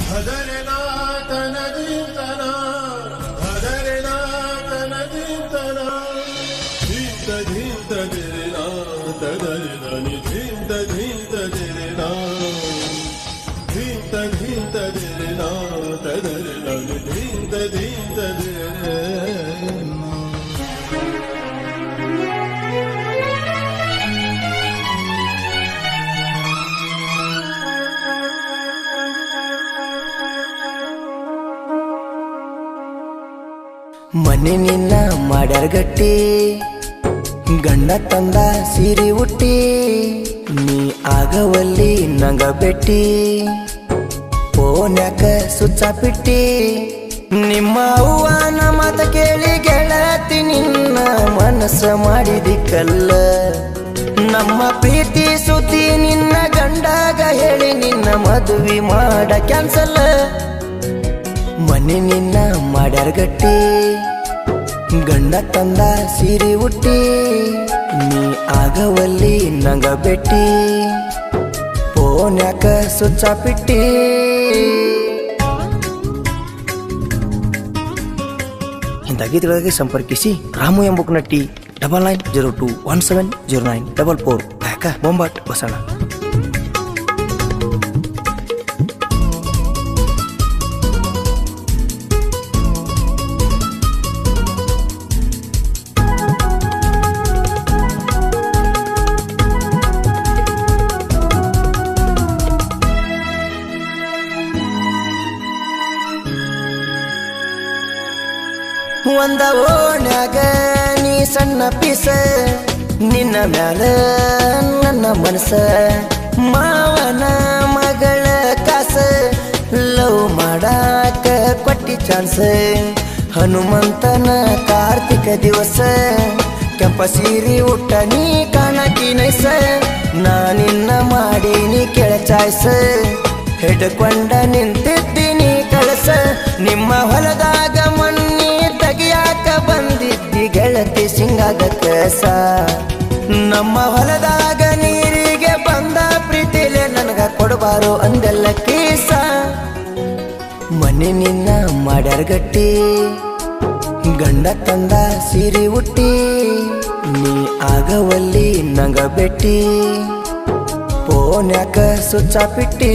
ಭದರನಾಥನದೀತನ ಭದರನಾಥನದೀತನ ಧೀಂತ ಧೀಂತ ದಿರಿನಾ ತದರಿದನಿ ಧೀಂತ ಧೀಂತ ದಿರಿನಾ ಧೀಂತ ಧೀಂತ ದಿರಿನಾ ತದರಿದನಿ ಧೀಂತ ಧೀಂತ ದಿರಿನಾ ಮನೆ ನಿನ್ನ ಮಾಡ್ಯಾರ ಗಟ್ಟಿ ಗಂಡ ತಂದ ಸೀರಿ ಹುಟ್ಟಿ ನೀ ಆಗವಲ್ಲಿ ನಂಗ ಬೆಟ್ಟಿ ಫೋನ್ಯಾಕ ಸುಚ್ಚ ಪಿಟ್ಟಿ ನಿಮ್ಮ ಅವ್ವನ ಮಾತ ಕೇಳಿ ಗೆಳತಿ ನಿನ್ನ ಮನಸ್ಸ ಮಾಡಿದಿ ಕಲ್ಲ ನಮ್ಮ ಪ್ರೀತಿ ಸುದ್ದಿ ನಿನ್ನ ಗಂಡಾಗ ಹೇಳಿ ನಿನ್ನ ಮದುವೆ ಮಾಡ ಕ್ಯಾನ್ಸಲ್ ಮನೆ ನಿನ್ನ ಮಾಡ್ಯಾರ ಗಟ್ಟಿ ಗಂಡ ತಂದ ಸೀರಿ ಹುಟ್ಟಿ ನೀ ಆಗವಲ್ಲಿ ನಂಗ ಬೆಟ್ಟಿ ಫೋನ್ಯಾಕ ಸುಚ್ಚ ಪಿಟ್ಟಿ ಇಂಥ ಗೀತೆಗಳಿಗೆ ಸಂಪರ್ಕಿಸಿ ರಾಮು ಎಂಬುಕ್ ನಟ್ಟಿ double nine zero two one seven zero nine double four ಯಾಕ ಬೊಂಬಾಟ್ ಬಸಣ ಒಂದ ಓಣ್ಯಾಗ ನೀ ಸಣ್ಣ ಪೀಸ ನಿನ್ನ ಮ್ಯಾಲ ನನ್ನ ಮನಸ್ಸ ಮಾವನ ಮಗಳ ಕಾಸ ಲವ್ ಮಾಡಾಕ ಕೊಟ್ಟಿ ಚಾನ್ಸ್ ಹನುಮಂತನ ಕಾರ್ತಿಕ ದಿವಸ ಕೆಂಪ ಸೀರಿ ಉಟ್ಟ ನೀ ಕಾಣಕಿ ನೈಸ ನಾ ನಿನ್ನ ಮಾಡಿ ನೀ ಕೆಳ ಚಾಯ್ಸ ಹಿಡ್ಕೊಂಡ ನಿಂತಿದ್ದೀನಿ ಕಳಸ ನಿಮ್ಮ ಹೊಲದಾಗ ಮಣ್ಣಿ ತೆಗಿಯಾಕ ಬಂದಿದ್ದಿ ಗೆಳತಿ ಸಿಂಗಾದ ಕಸ ನಮ್ಮ ಹೊಲದಾಗ ನೀರಿಗೆ ಬಂದ ಪ್ರೀತಿಲೆ ನನಗ ಕೊಡಬಾರೋ ಅಂದೆಲ್ಲ ಕೇಸ ಮನೆ ನಿನ್ನ ಮಾಡ್ಯಾರ ಗಟ್ಟಿ ಗಂಡ ತಂದ ಸೀರಿ ಹುಟ್ಟಿ ನೀ ಆಗವಲ್ಲಿ ನಂಗ ಬೆಟ್ಟಿ ಫೋನ್ಯಾಕ ಸುಚ್ಚ ಪಿಟ್ಟಿ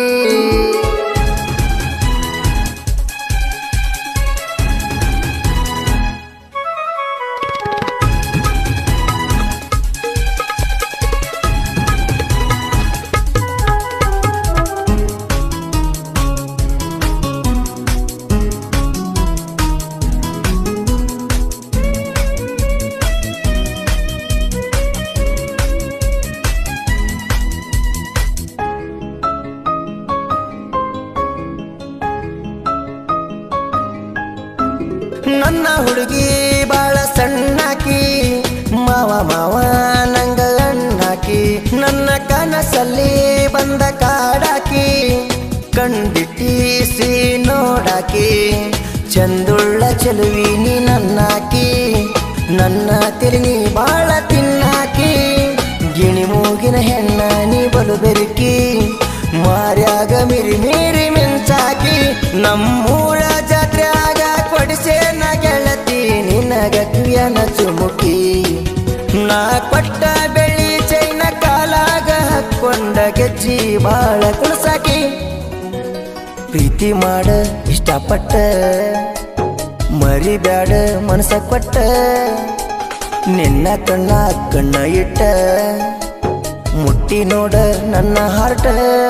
ನನ್ನ ಹುಡುಗಿ ಬಾಳ ಸಣ್ಣಾಕಿ ಮಾವ ಮಾವ ನಂಗ ಅಣ್ಣಾಕಿ ನನ್ನ ಕನಸಲ್ಲಿ ಬಂದ ಕಾಡಾಕಿ ಕಂಡಿಟ್ಟಿಸಿ ನೋಡಾಕಿ ಚಂದುಳ್ಳ ಚೆಲುವಿ ನೀ ನನ್ನಾಕಿ ನನ್ನ ತಿರುಗಿ ಬಾಳ ತಿನ್ನಾಕಿ ಗಿಣಿ ಮೂಗಿನ ಹೆಣ್ಣ ನೀ ಬಲು ಬೆರುಕಿ ಮಾರ್ಯಾಗ ಮಿರಿ ಮೀರಿ ಮಿಂಚಾಕಿ ನಮ್ಮೂರ ಜಾತ್ರ್ಯಾಗ ಕೊಡಿಸೇನ ಗೆಳತಿ ನಿನಗ ಕಿವಿಯನ ಚುಮುಕಿ ನಾ ಕೊಟ್ಟ ಬೆಳ್ಳಿ ಚೈನ ಕಾಲಾಗ ಹಾಕೊಂಡ ಗೆಜ್ಜಿ ಬಾಳ ಕುಣಸಾಕಿ ಪ್ರೀತಿ ಮಾಡ ಇಷ್ಟಪಟ್ಟ ಮರಿಬ್ಯಾಡ ಮನಸ ಕೊಟ್ಟ ನಿನ್ನ ಕಣ್ಣ ಕಣ್ಣ ಇಟ್ಟ ಮುಟ್ಟಿ ನೋಡ ನನ್ನ ಹಾರ್ಟ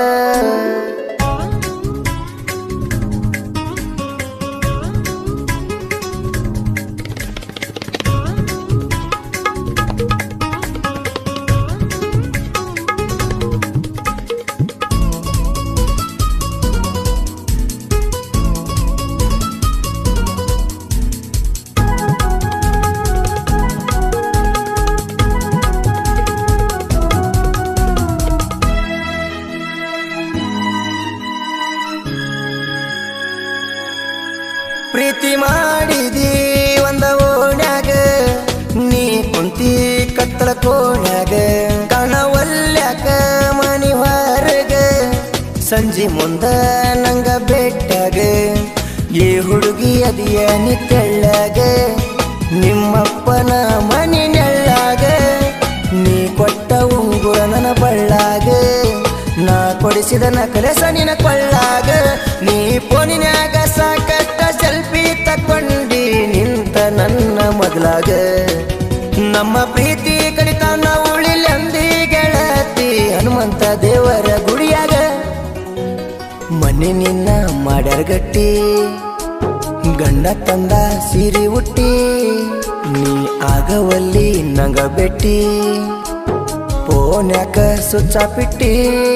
ಪ್ರೀತಿ ಮಾಡಿದಿ ಒಂದ ಓಣ್ಯಾಗ ನೀ ಕುಂತಿ ಕತ್ತಲ ಕೋಣ್ಯಾಗ ಕಣವಲ್ಯಾಕ ಮನಿ ಹೊರಗ ಸಂಜೆ ಮುಂದ ನಂಗ ಬೆಟ್ಟಾಗ ಈ ಹುಡುಗಿ ಅದಿಯ ನಿತ್ತೆಳ್ಳಾಗ ನಿಮ್ಮಪ್ಪನ ಮನಿ ನೆಳ್ಳಾಗ ನೀ ಕೊಟ್ಟ ಉಂಗುರ ನನ್ನ ಬಳ್ಳಾಗ ನಾ ಕೊಡಿಸಿದ ನಕಲೆ ಸನಿನ ಕೊಳ್ಳಾಗ ನೀ ಫೋನಿನ್ಯಾಗ ಸಾಕಷ್ಟ ಸೆಲ್ಫಿ ತಕೊಂಡಿ ನಿಂತ ನನ್ನ ಮೊದಲಾಗ ನಮ್ಮ ಪ್ರೀತಿ ಕಡಿತಾನ ಉಳಿಲೆಂದಿ ಗೆಳತಿ ಹನುಮಂತ ದೇವರ ಗುಡಿಯಾಗ ಮನೆ ನಿನ್ನ ಮಾಡ್ಯಾರ ಗಟ್ಟಿ ಗಂಡ ತಂದ ಸೀರೆ ಉಟ್ಟಿ ನೀ ಆಗವಲ್ಲಿ ನಂಗ ಬೆಟ್ಟಿ ಫೋನ್ಯಾಕ ಸುಚ್ಚ ಪಿಟ್ಟಿ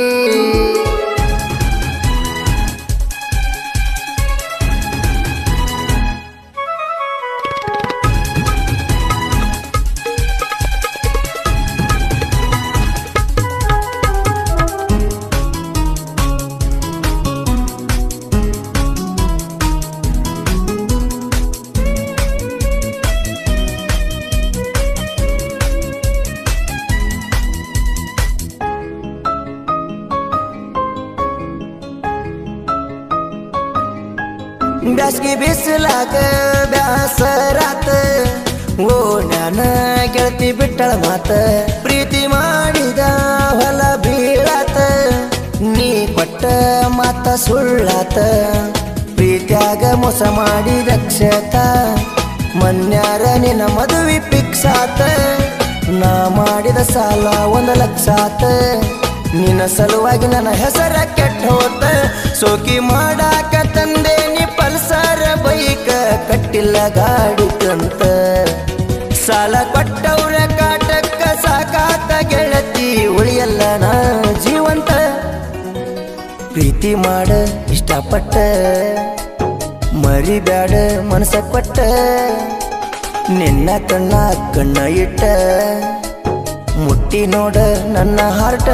ಬ್ಯಾಸ್ಗಿ ಬಿಸಿಲಾಗ ಬ್ಯಾಸರಾತ ಓಣ್ಯಾನ ಗೆಳತಿ ಬಿಟ್ಟಳ ಮಾತ ಪ್ರೀತಿ ಮಾಡಿದ ಹೊಲ ಬೀಳಾತ ನೀ ಕೊಟ್ಟ ಮಾತ ಸುಳ್ಳಾತ ಪ್ರೀತ್ಯಾಗ ಮೋಸ ಮಾಡಿ ರಕ್ಷತ ಮನ್ಯಾರ ನಿನ್ನ ಮದುವೆ ಫಿಕ್ಸ್ ಆತ ನಾ ಮಾಡಿದ ಸಾಲ ಒಂದು ಲಕ್ಷ ಆತ ನಿನ್ನ ಸಲುವಾಗಿ ನನ್ನ ಹೆಸರ ಕೆಟ್ಟ ಹೋತ ಸೋಕಿ ಮಾಡಾಕ ತಂದೆ ನೀ ಪಲ್ಸರ ಬೈಕ ಕಟ್ಟಿಲ್ಲ ಗಾಡಿ ಕಂತ ಸಾಲ ಕೊಟ್ಟವ್ರ ಕಾಟಕ್ಕ ಸಾಕಾತ ಗೆಳತಿ ಉಳಿಯಲ್ಲ ನಾ ಜೀವಂತ ಪ್ರೀತಿ ಮಾಡ ಇಷ್ಟಪಟ್ಟ ಮರಿಬ್ಯಾಡ ಮನಸ ಕೊಟ್ಟ ನಿನ್ನ ಕಣ್ಣ ಕಣ್ಣ ಇಟ್ಟ ಮುಟ್ಟಿ ನೋಡ ನನ್ನ ಹಾರ್ಟ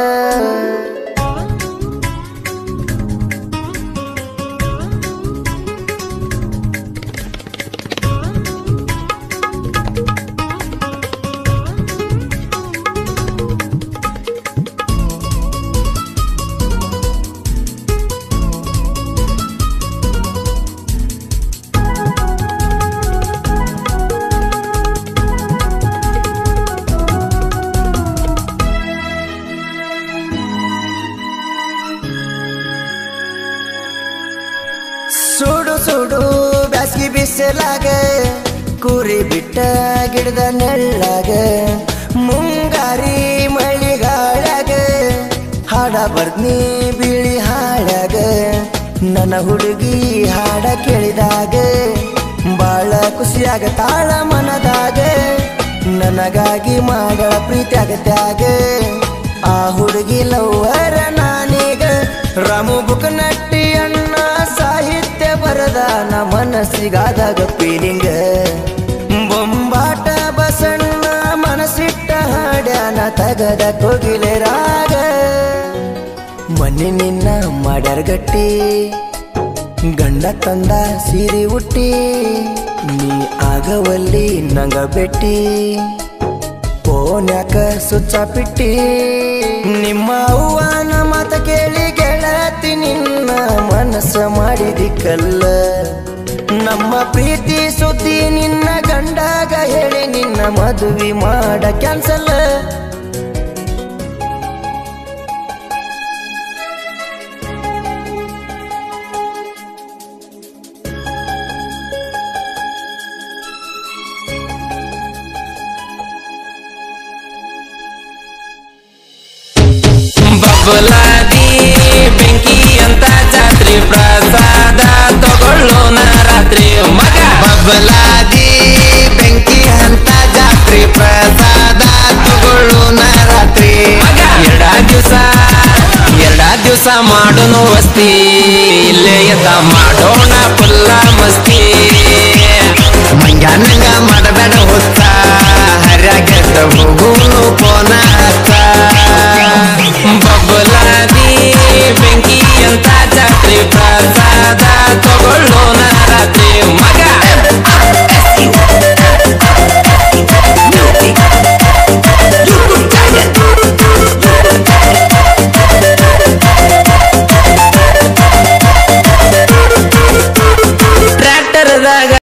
ಸುಡು ಸುಡು ಬ್ಯಾಸ್ಗಿ ಬಿಸಿಲಾಗ ಕುರಿ ಬಿಟ್ಟ ಗಿಡದ ನೆಳ್ಳಾಗ ಮುಂಗಾರಿ ಮಳಿಗಾಳಾಗ ಹಾಡ ಬರ್ದ್ನಿ ಬಿಳಿ ಹಾಡಾಗ ನನ್ನ ಹುಡುಗಿ ಹಾಡ ಕೇಳಿದಾಗ ಬಾಳ ಖುಷಿಯಾಗ ತಾಳ ಮನದಾಗ ನನಗಾಗಿ ಮಾಡಳ ಪ್ರೀತಿಯಾಗ ತ್ಯಾಗ ಆ ಹುಡುಗಿ ಲವ್ವರ ನಾನೀಗ ರಾಮು ಬುಕ್ ನಟ್ಟಿ ಅಣ್ಣ ಸಾಹಿತ್ಯ ಬರದಾನ ಮನಸ್ಸಿಗಾದಾಗ ಫೀಲಿಂಗ ಬೊಂಬಾಟ ಬಸಣ್ಣ ಮನಸ್ಸಿಟ್ಟ ಹಾಡ್ಯಾನ ತಗದ ಕೋಗಿಲೆ ರಾಗ ಮನೆ ನಿನ್ನ ಮಾಡ್ಯಾರ ಗಟ್ಟಿ ಗಂಡ ತಂದ ಸೀರೆ ಉಟ್ಟಿ ನೀ ಆಗವಲ್ಲಿ ನಂಗ ಬೆಟ್ಟಿ ಫೋನ್ಯಾಕ ಸುಚ್ಚ ಪಿಟ್ಟಿ ನಿಮ್ಮ ಅವ್ವನ ಮಾತ ಕೇಳಿ ಗೆಳತಿ ನಿನ್ನ ಮನಸ್ಸ ಮಾಡಿದಿ ಕಲ್ಲ ನಮ್ಮ ಪ್ರೀತಿ ಸುದ್ದಿ ನಿನ್ನ ಗಂಡಾಗ ಹೇಳಿ ನಿನ್ನ ಮದುವೆ ಮಾಡ ಕ್ಯಾನ್ಸಲ್ ಬಬಲಾದಿ ಬೆಂಕಿ ಅಂತ ಜಾತ್ರೆ ಪ್ರಸಾದ ತಗೊಳ್ಳೋಣ ರಾತ್ರಿ ಮಗ ಬಬಲಾದಿ ಬೆಂಕಿ ಅಂತ ಜಾತ್ರೆ ಪ್ರಸಾದ ತಗೊಳ್ಳೋಣ ರಾತ್ರಿ ಎರಡ ದಿವಸ ಎರಡ ದಿವಸ ಮಾಡೋನು ವಸ್ತಿ ಇಲ್ಲೇ ಎದ್ದ ಮಾಡೋಣ ಫುಲ್ಲ ಮಸ್ತಿ ಮಂಗ್ಯಾನಂಗ ಮಾಡಬೇಡ ಹೊತ್ತ ಹರ್ಯಾಗೆದ್ದ ಹೋಗು